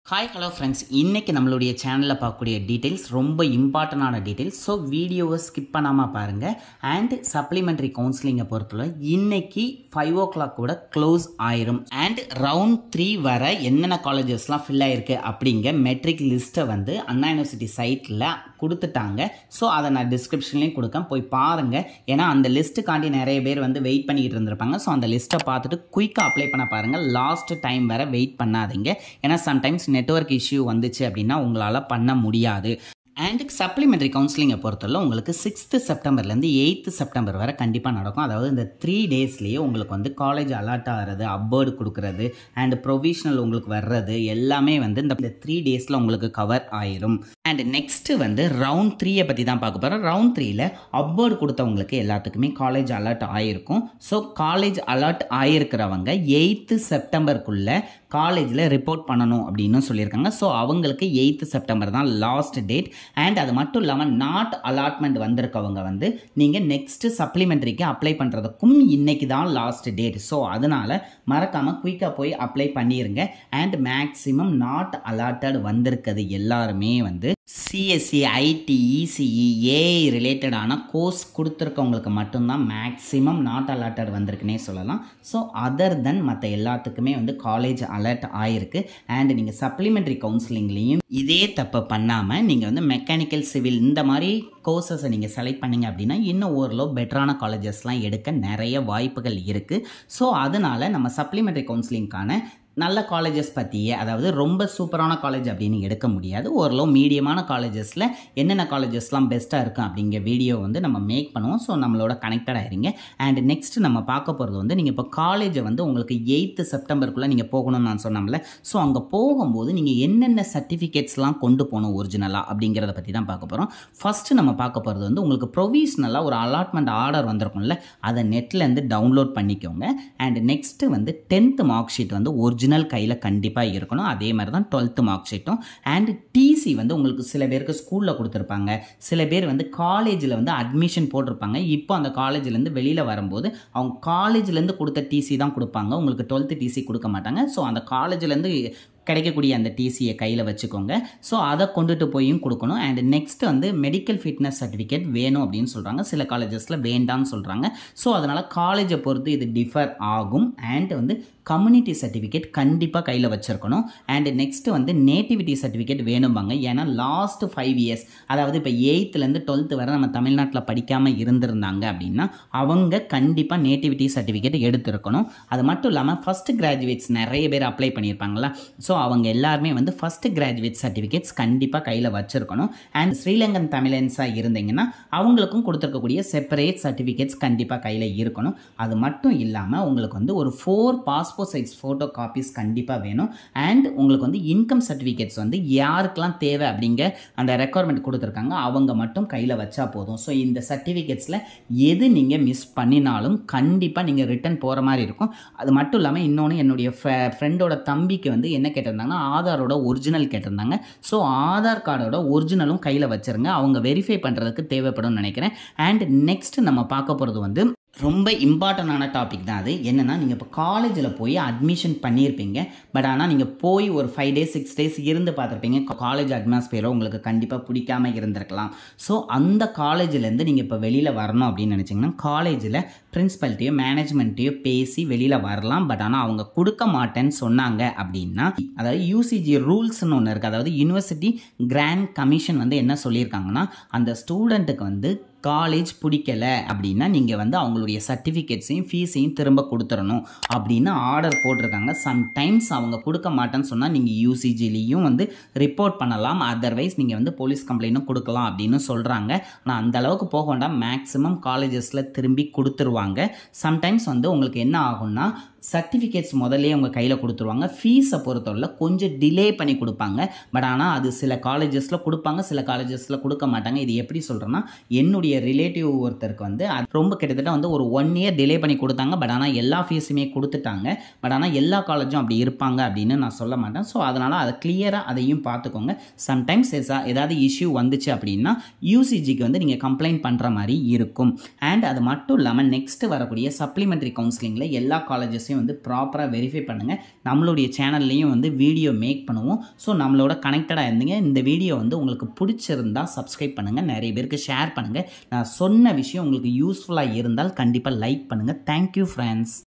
hi hello friends இன்றைக்கி நம்மளுடைய சேனலில் பார்க்கக்கூடிய டீட்டெயில்ஸ் ரொம்ப இம்பார்ட்டண்டான டீட்டெயில்ஸ் ஸோ வீடியோவை ஸ்கிப் பண்ணாமல் பாருங்கள் அண்ட் சப்ளிமெண்ட்ரி கவுன்சிலிங்கை பொறுத்தவரை இன்னைக்கு ஃபைவ் ஓ கிளாக் கூட க்ளோஸ் ஆயிரும் அண்ட் ரவுண்ட் த்ரீ வர என்னென்ன காலேஜஸ்லாம் ஃபில் ஆயிருக்கு அப்படிங்க மெட்ரிக் லிஸ்ட்டை வந்து அண்ணா யூனிவர்சிட்டி சைட்டில் கொடுத்துட்டாங்க ஸோ அதை நான் டிஸ்கிரிப்ஷன்லேயும் கொடுக்கேன் போய் பாருங்கள் ஏன்னா அந்த லிஸ்ட்டுக்காண்டி நிறைய பேர் வந்து வெயிட் பண்ணிக்கிட்டு இருந்திருப்பாங்க ஸோ அந்த லிஸ்ட்டை பார்த்துட்டு குயிக்காக அப்ளை பண்ண பாருங்கள் லாஸ்ட் டைம் வர வெயிட் பண்ணாதீங்க ஏன்னா சம்டைம்ஸ் நெட்ஒர்க் இஷ்யூ வந்துச்சு அப்படின்னா உங்களால் பண்ண முடியாது அண்ட் சப்ளிமெண்ட்ரி கவுன்சிலிங்கை பொறுத்தவரை உங்களுக்கு சிக்ஸ்த்து செப்டம்பர்லேருந்து எயித்து செப்டம்பர் வரை கண்டிப்பாக நடக்கும் அதாவது இந்த த்ரீ டேஸ்லேயே உங்களுக்கு வந்து காலேஜ் அலாட் ஆகிறது அப்பேர்டு கொடுக்குறது அண்ட் ப்ரொவிஷனல் உங்களுக்கு வர்றது எல்லாமே வந்து இந்த த்ரீ டேஸில் உங்களுக்கு கவர் ஆயிரும் அண்ட் நெக்ஸ்ட்டு வந்து ரவுண்ட் த்ரீயை பற்றி தான் பார்க்க போகிறோம் ரவுண்ட் த்ரீயில் அப்பேர்டு கொடுத்தவங்களுக்கு எல்லாத்துக்குமே காலேஜ் அலாட் ஆகிருக்கும் ஸோ காலேஜ் அலாட் ஆகிருக்கிறவங்க எயித்து செப்டம்பருக்குள்ளே காலேஜில் ரிப்போர்ட் பண்ணணும் அப்படின்னு சொல்லியிருக்காங்க ஸோ அவங்களுக்கு எயித்து செப்டம்பர் தான் லாஸ்ட் டேட் அண்ட் அது மட்டும் இல்லாமல் நாட் அலாட்மெண்ட் வந்திருக்கவங்க வந்து நீங்கள் நெக்ஸ்ட்டு சப்ளிமெண்ட்ரிக்கு அப்ளை பண்ணுறதுக்கும் இன்னைக்கு தான் லாஸ்ட் டேட் ஸோ அதனால் மறக்காமல் குயிக்காக போய் அப்ளை பண்ணிடுங்க அண்ட் மேக்ஸிமம் நாட் அலாட்டட் வந்திருக்கிறது எல்லாருமே வந்து சிஎஸ்சி ஐடி இசிஇ ஏஐ ரிலேட்டடான கோர்ஸ் கொடுத்துருக்கவங்களுக்கு மட்டும்தான் மேக்ஸிமம் நாட் அலாட்டட் வந்திருக்குன்னே சொல்லலாம் ஸோ அதர் தென் மற்ற எல்லாத்துக்குமே வந்து காலேஜ் அலர்ட் ஆயிருக்கு அண்ட் நீங்கள் சப்ளிமெண்ட்ரி கவுன்சிலிங்லேயும் இதே தப்பை பண்ணாமல் நீங்கள் வந்து மெக்கானிக்கல் சிவில் இந்த மாதிரி கோர்சஸை நீங்கள் செலக்ட் பண்ணீங்க அப்படின்னா இன்னும் ஓரளவு பெட்டரான காலேஜஸ்லாம் எடுக்க நிறைய வாய்ப்புகள் இருக்குது ஸோ அதனால் நம்ம சப்ளிமெண்ட்ரி கவுன்சிலிங்க்கான நல்ல காலேஜஸ் பற்றியே அதாவது ரொம்ப சூப்பரான காலேஜ் அப்படின்னு எடுக்க முடியாது ஓரளவு மீடியமான காலேஜஸில் என்னென்ன காலேஜஸ்லாம் பெஸ்ட்டாக இருக்கும் அப்படிங்கிற வீடியோ வந்து நம்ம மேக் பண்ணுவோம் ஸோ நம்மளோட கனெக்டட் ஆயிருங்க அண்ட் நெக்ஸ்ட் நம்ம பார்க்க போகிறது வந்து நீங்கள் இப்போ காலேஜை வந்து உங்களுக்கு எயித்து செப்டம்பருக்குள்ளே நீங்கள் போகணும்னு நான் சொன்னோம்ல ஸோ அங்கே போகும்போது நீங்கள் என்னென்ன சர்டிஃபிகேட்ஸ்லாம் கொண்டு போகணும் ஒரிஜினலாக அப்படிங்கிறத பற்றி தான் பார்க்க போகிறோம் ஃபஸ்ட்டு நம்ம பார்க்க போகிறது வந்து உங்களுக்கு ப்ரொவிஷ்னலாக ஒரு அலாட்மெண்ட் ஆர்டர் வந்திருக்கும்ல அதை நெட்லேருந்து டவுன்லோட் பண்ணிக்கோங்க அண்ட் நெக்ஸ்ட்டு வந்து டென்த்து மார்க் ஷீட் வந்து ஒரிஜினல் ஒரிஜினல் கையில் கண்டிப்பாக இருக்கணும் அதே மாதிரி தான் டுவெல்த்து மார்க் ஷீட்டும் அண்ட் டிசி வந்து உங்களுக்கு சில பேருக்கு ஸ்கூலில் கொடுத்துருப்பாங்க சில பேர் வந்து காலேஜில் வந்து அட்மிஷன் போட்டிருப்பாங்க இப்போ அந்த காலேஜ்லேருந்து வெளியில் வரும்போது அவங்க காலேஜ்லேருந்து கொடுத்த டிசி தான் கொடுப்பாங்க உங்களுக்கு டுவெல்த்து டிசி கொடுக்க மாட்டாங்க ஸோ அந்த காலேஜ்லேருந்து கிடைக்கக்கூடிய அந்த டிசியை கையில் வச்சுக்கோங்க ஸோ அதை கொண்டுட்டு போயும் கொடுக்கணும் அண்ட் நெக்ஸ்ட் வந்து மெடிக்கல் ஃபிட்னஸ் சர்டிஃபிகேட் வேணும் அப்படின்னு சொல்கிறாங்க சில காலேஜஸில் வேண்டாம்னு சொல்கிறாங்க ஸோ அதனால் காலேஜை பொறுத்து இது டிஃபர் ஆகும் அண்ட் வந்து கம்யூனிட்டி சர்டிஃபிகேட் கண்டிப்பாக கையில் வச்சுருக்கணும் அண்ட் நெக்ஸ்ட்டு வந்து நேட்டிவிட்டி சர்டிஃபிகேட் வேணும்பாங்க ஏன்னா லாஸ்ட் ஃபைவ் இயர்ஸ் அதாவது இப்போ எயித்துலேருந்து டுவெல்த்து வரை நம்ம தமிழ்நாட்டில் படிக்காமல் இருந்திருந்தாங்க அப்படின்னா அவங்க கண்டிப்பாக நேட்டிவிட்டி சர்டிஃபிகேட் எடுத்திருக்கணும் அது மட்டும் இல்லாமல் ஃபஸ்ட்டு கிராஜுவேட்ஸ் நிறைய பேர் அப்ளை பண்ணியிருப்பாங்களா ஸோ அவங்க எல்லாருமே வந்து ஃபஸ்ட்டு கிராஜுவேட் சர்டிஃபிகேட்ஸ் கண்டிப்பாக கையில் வச்சுருக்கணும் அண்ட் ஸ்ரீலங்கன் தமிழன்ஸாக இருந்தீங்கன்னா அவங்களுக்கும் கொடுத்துருக்கக்கூடிய செப்பரேட் சர்டிஃபிகேட்ஸ் கண்டிப்பாக கையில் இருக்கணும் அது மட்டும் இல்லாமல் உங்களுக்கு வந்து ஒரு four passport size photo copies கண்டிப்பாக வேணும் அண்ட் உங்களுக்கு வந்து இன்கம் சர்டிஃபிகேட்ஸ் வந்து யாருக்கெல்லாம் தேவை அப்படிங்க அந்த ரெக்குவயர்மெண்ட் கொடுத்துருக்காங்க அவங்க மட்டும் கையில் வச்சா போதும் ஸோ இந்த சர்டிஃபிகேட்ஸில் எது நீங்கள் மிஸ் பண்ணினாலும் கண்டிப்பாக நீங்கள் ரிட்டன் போகிற மாதிரி இருக்கும் அது மட்டும் இல்லாமல் இன்னொன்று என்னுடைய ஃப்ரெண்டோட தம்பிக்கு வந்து என்ன கேட்டிருந்தாங்கன்னா ஆதாரோட ஒரிஜினல் கேட்டிருந்தாங்க ஸோ ஆதார் கார்டோட ஒரிஜினலும் கையில் வச்சுருங்க அவங்க வெரிஃபை பண்ணுறதுக்கு தேவைப்படும் நினைக்கிறேன் அண்ட் நெக்ஸ்ட் நம்ம பார்க்க போகிறது வந்து ரொம்ப இம்பார்ட்டண்டான டாபிக் தான் அது என்னென்னா நீங்கள் இப்போ காலேஜில் போய் அட்மிஷன் பண்ணியிருப்பீங்க பட் ஆனால் நீங்கள் போய் ஒரு ஃபைவ் டேஸ் சிக்ஸ் டேஸ் இருந்து பார்த்துருப்பீங்க காலேஜ் அட்மாஸ்பியரோ உங்களுக்கு கண்டிப்பாக பிடிக்காம இருந்திருக்கலாம் ஸோ அந்த காலேஜிலேருந்து நீங்கள் இப்போ வெளியில் வரணும் அப்படின்னு நினச்சிங்கன்னா காலேஜில் பிரின்ஸிபல்ட்டையோ மேனேஜ்மெண்ட்டையோ பேசி வெளியில் வரலாம் பட் ஆனால் அவங்க கொடுக்க மாட்டேன்னு சொன்னாங்க அப்படின்னா அதாவது யூசிஜி ரூல்ஸ்னு ஒன்று இருக்குது அதாவது யூனிவர்சிட்டி கிராண்ட் கமிஷன் வந்து என்ன சொல்லியிருக்காங்கன்னா அந்த ஸ்டூடெண்ட்டுக்கு வந்து காலேஜ் பிடிக்கல அப்படின்னா நீங்கள் வந்து அவங்களுடைய சர்டிஃபிகேட்ஸையும் ஃபீஸையும் திரும்ப கொடுத்துடணும் அப்படின்னு ஆர்டர் போட்டிருக்காங்க சம்டைம்ஸ் அவங்க கொடுக்க மாட்டேன்னு சொன்னால் நீங்கள் யூசிஜிலையும் வந்து ரிப்போர்ட் பண்ணலாம் அதர்வைஸ் நீங்கள் வந்து போலீஸ் கம்ப்ளைண்ட்டும் கொடுக்கலாம் அப்படின்னு சொல்கிறாங்க ஆனால் அந்த அளவுக்கு போக வேண்டாம் மேக்ஸிமம் காலேஜஸில் திரும்பி கொடுத்துருவாங்க சம்டைம்ஸ் வந்து உங்களுக்கு என்ன ஆகும்னா சர்டிஃபிகேட்ஸ் முதல்லே உங்கள் கையில் கொடுத்துருவாங்க ஃபீஸை பொறுத்தவரை கொஞ்சம் டிலே பண்ணி கொடுப்பாங்க பட் ஆனால் அது சில காலேஜஸில் கொடுப்பாங்க சில காலேஜஸில் கொடுக்க மாட்டாங்க இது எப்படி சொல்கிறேன்னா என்னுடைய ரிலேட்டிவ் ஒருத்தருக்கு வந்து அது ரொம்ப கிட்டத்தட்ட வந்து ஒரு ஒன் இயர் டிலே பண்ணி கொடுத்தாங்க பட் ஆனால் எல்லா ஃபீஸுமே கொடுத்துட்டாங்க பட் ஆனால் எல்லா காலேஜும் அப்படி இருப்பாங்க அப்படின்னு நான் சொல்ல மாட்டேன் ஸோ அதனால் அதை கிளியராக அதையும் பார்த்துக்கோங்க சம்டைம்ஸ் ஏதாவது இஷ்யூ வந்துச்சு அப்படின்னா யூசிஜிக்கு வந்து நீங்கள் கம்ப்ளைண்ட் பண்ணுற மாதிரி இருக்கும் அண்ட் அது மட்டும் இல்லாமல் நெக்ஸ்ட் வரக்கூடிய சப்ளிமெண்ட்ரி கவுன்சிலிங்கில் எல்லா காலேஜஸையும் டீட்டெயில்ஸையும் வந்து ப்ராப்பராக வெரிஃபை பண்ணுங்கள் நம்மளுடைய சேனல்லையும் வந்து வீடியோ மேக் பண்ணுவோம் ஸோ நம்மளோட கனெக்டடாக இருந்தீங்க இந்த வீடியோ வந்து உங்களுக்கு பிடிச்சிருந்தா சப்ஸ்கிரைப் பண்ணுங்கள் நிறைய பேருக்கு ஷேர் பண்ணுங்கள் நான் சொன்ன விஷயம் உங்களுக்கு யூஸ்ஃபுல்லாக இருந்தால் கண்டிப்பாக லைக் பண்ணுங்கள் தேங்க்யூ ஃப்ரெண்ட்ஸ்